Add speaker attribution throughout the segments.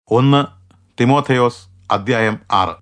Speaker 1: ഒന്ന് തിമോഥയോസ് അദ്ധ്യായം ആറ്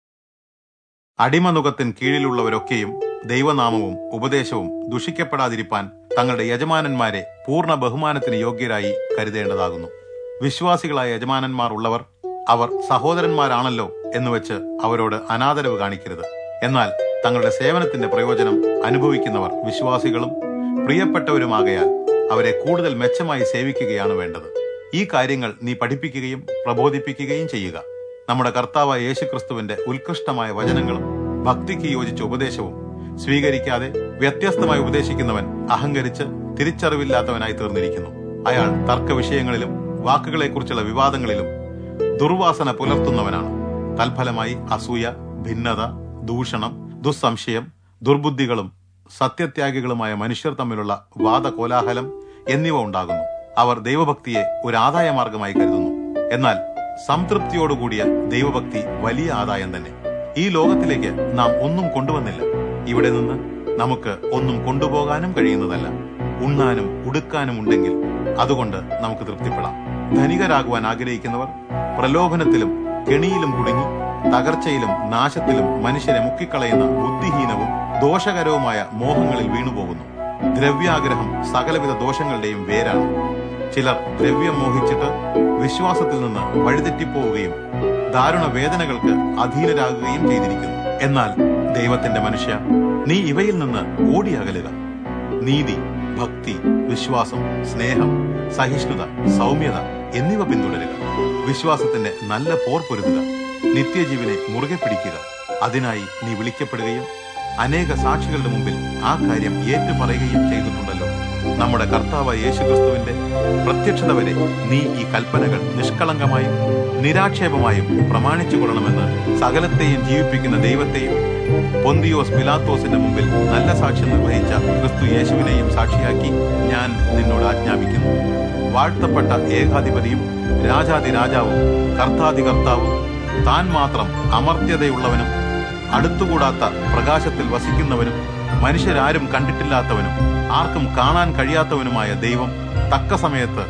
Speaker 1: അടിമനുഖത്തിന് കീഴിലുള്ളവരൊക്കെയും ദൈവനാമവും ഉപദേശവും ദുഷിക്കപ്പെടാതിരിപ്പാൻ തങ്ങളുടെ യജമാനന്മാരെ പൂർണ്ണ ബഹുമാനത്തിന് യോഗ്യരായി കരുതേണ്ടതാകുന്നു വിശ്വാസികളായ യജമാനന്മാർ ഉള്ളവർ അവർ സഹോദരന്മാരാണല്ലോ എന്നുവെച്ച് അവരോട് അനാദരവ് കാണിക്കരുത് എന്നാൽ തങ്ങളുടെ സേവനത്തിന്റെ പ്രയോജനം അനുഭവിക്കുന്നവർ വിശ്വാസികളും പ്രിയപ്പെട്ടവരുമാകയാൽ അവരെ കൂടുതൽ മെച്ചമായി സേവിക്കുകയാണ് വേണ്ടത് ഈ കാര്യങ്ങൾ നീ പഠിപ്പിക്കുകയും പ്രബോധിപ്പിക്കുകയും ചെയ്യുക നമ്മുടെ കർത്താവായ യേശുക്രിസ്തുവിന്റെ ഉത്കൃഷ്ടമായ വചനങ്ങളും ഭക്തിക്ക് യോജിച്ച ഉപദേശവും സ്വീകരിക്കാതെ വ്യത്യസ്തമായി ഉപദേശിക്കുന്നവൻ അഹങ്കരിച്ച് തിരിച്ചറിവില്ലാത്തവനായി തീർന്നിരിക്കുന്നു അയാൾ തർക്ക വിഷയങ്ങളിലും വാക്കുകളെക്കുറിച്ചുള്ള വിവാദങ്ങളിലും ദുർവാസന പുലർത്തുന്നവനാണ് തൽഫലമായി അസൂയ ഭിന്നത ദൂഷണം ദുസ്സംശയം ദുർബുദ്ധികളും സത്യത്യാഗികളുമായ മനുഷ്യർ തമ്മിലുള്ള വാദകോലാഹലം എന്നിവ ഉണ്ടാകുന്നു അവർ ദൈവഭക്തിയെ ഒരു ആദായ മാർഗമായി കരുതുന്നു എന്നാൽ സംതൃപ്തിയോടുകൂടിയ ദൈവഭക്തി വലിയ ആദായം തന്നെ ഈ ലോകത്തിലേക്ക് നാം ഒന്നും കൊണ്ടുവന്നില്ല ഇവിടെ നിന്ന് നമുക്ക് ഒന്നും കൊണ്ടുപോകാനും കഴിയുന്നതല്ല ഉണ്ണാനും ഉടുക്കാനും ഉണ്ടെങ്കിൽ അതുകൊണ്ട് നമുക്ക് തൃപ്തിപ്പെടാം ധനികരാകുവാൻ ആഗ്രഹിക്കുന്നവർ പ്രലോഭനത്തിലും കെണിയിലും കുടുങ്ങി തകർച്ചയിലും നാശത്തിലും മനുഷ്യരെ മുക്കിക്കളയുന്ന ബുദ്ധിഹീനവും ദോഷകരവുമായ മോഹങ്ങളിൽ വീണുപോകുന്നു ദ്രവ്യാഗ്രഹം സകലവിധ ദോഷങ്ങളുടെയും വേരാണ് ചിലർ ദ്രവ്യം മോഹിച്ചിട്ട് വിശ്വാസത്തിൽ നിന്ന് വഴിതെറ്റിപ്പോവുകയും ദാരുണ വേദനകൾക്ക് അധീനരാകുകയും ചെയ്തിരിക്കുന്നു എന്നാൽ ദൈവത്തിന്റെ മനുഷ്യ നീ ഇവയിൽ നിന്ന് ഓടിയകലുക നീതി ഭക്തി വിശ്വാസം സ്നേഹം സഹിഷ്ണുത സൗമ്യത എന്നിവ പിന്തുടരുക വിശ്വാസത്തിന്റെ നല്ല പോർ പൊരുതുക നിത്യജീവനെ മുറുകെ പിടിക്കുക അതിനായി നീ വിളിക്കപ്പെടുകയും അനേക സാക്ഷികളുടെ മുമ്പിൽ ആ കാര്യം ഏറ്റുപറയുകയും ചെയ്തിട്ടുണ്ടല്ലോ നമ്മുടെ കർത്താവായ യേശുക്രിസ്തുവിന്റെ പ്രത്യക്ഷത വരെ നീ ഈ കൽപ്പനകൾ നിഷ്കളങ്കമായും നിരാക്ഷേപമായും പ്രമാണിച്ചു കൊള്ളണമെന്ന് സകലത്തെയും ജീവിപ്പിക്കുന്ന ദൈവത്തെയും പൊന്തിയോസ് പിലാത്തോസിന്റെ മുമ്പിൽ നല്ല സാക്ഷ്യം നിർവഹിച്ച ക്രിസ്തു യേശുവിനെയും സാക്ഷിയാക്കി ഞാൻ നിന്നോട് ആജ്ഞാപിക്കുന്നു വാഴ്ത്തപ്പെട്ട ഏകാധിപതിയും രാജാതി രാജാവും കർത്താതി കർത്താവും താൻ മാത്രം അമർത്യതയുള്ളവനും അടുത്തുകൂടാത്ത പ്രകാശത്തിൽ വസിക്കുന്നവനും മനുഷ്യരാരും കണ്ടിട്ടില്ലാത്തവനും ആർക്കും കാണാൻ കഴിയാത്തവനുമായ ദൈവം തക്ക സമയത്ത്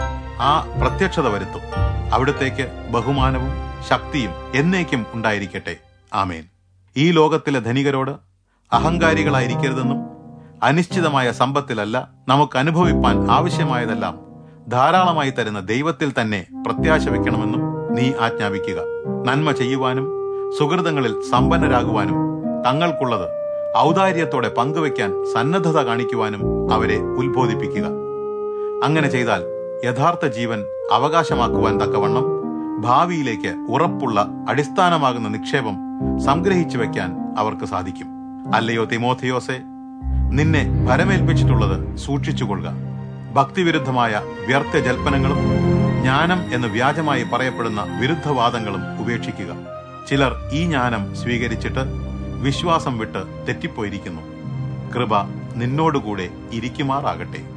Speaker 1: ആ പ്രത്യക്ഷത വരുത്തും അവിടത്തേക്ക് ബഹുമാനവും ശക്തിയും എന്നേക്കും ഉണ്ടായിരിക്കട്ടെ ആമേൻ ഈ ലോകത്തിലെ ധനികരോട് അഹങ്കാരികളായിരിക്കരുതെന്നും അനിശ്ചിതമായ സമ്പത്തിലല്ല നമുക്ക് അനുഭവിപ്പാൻ ആവശ്യമായതെല്ലാം ധാരാളമായി തരുന്ന ദൈവത്തിൽ തന്നെ പ്രത്യാശ വെക്കണമെന്നും നീ ആജ്ഞാപിക്കുക നന്മ ചെയ്യുവാനും സുഹൃതങ്ങളിൽ സമ്പന്നരാകുവാനും തങ്ങൾക്കുള്ളത് ഔദാര്യത്തോടെ പങ്കുവെക്കാൻ സന്നദ്ധത കാണിക്കുവാനും അവരെ ഉത്ബോധിപ്പിക്കുക അങ്ങനെ ചെയ്താൽ യഥാർത്ഥ ജീവൻ അവകാശമാക്കുവാൻ തക്കവണ്ണം ഭാവിയിലേക്ക് ഉറപ്പുള്ള അടിസ്ഥാനമാകുന്ന നിക്ഷേപം സംഗ്രഹിച്ചു വെക്കാൻ അവർക്ക് സാധിക്കും അല്ലയോ തിമോഥിയോസെ നിന്നെ ഭരമേൽപ്പിച്ചിട്ടുള്ളത് സൂക്ഷിച്ചുകൊള്ളുക ഭക്തിവിരുദ്ധമായ വ്യർത്ഥ ജൽപ്പനങ്ങളും ജ്ഞാനം എന്ന് വ്യാജമായി പറയപ്പെടുന്ന വിരുദ്ധവാദങ്ങളും ഉപേക്ഷിക്കുക ചിലർ ഈ ജ്ഞാനം സ്വീകരിച്ചിട്ട് വിശ്വാസം വിട്ട് തെറ്റിപ്പോയിരിക്കുന്നു കൃപ നിന്നോടുകൂടെ ഇരിക്കുമാറാകട്ടെ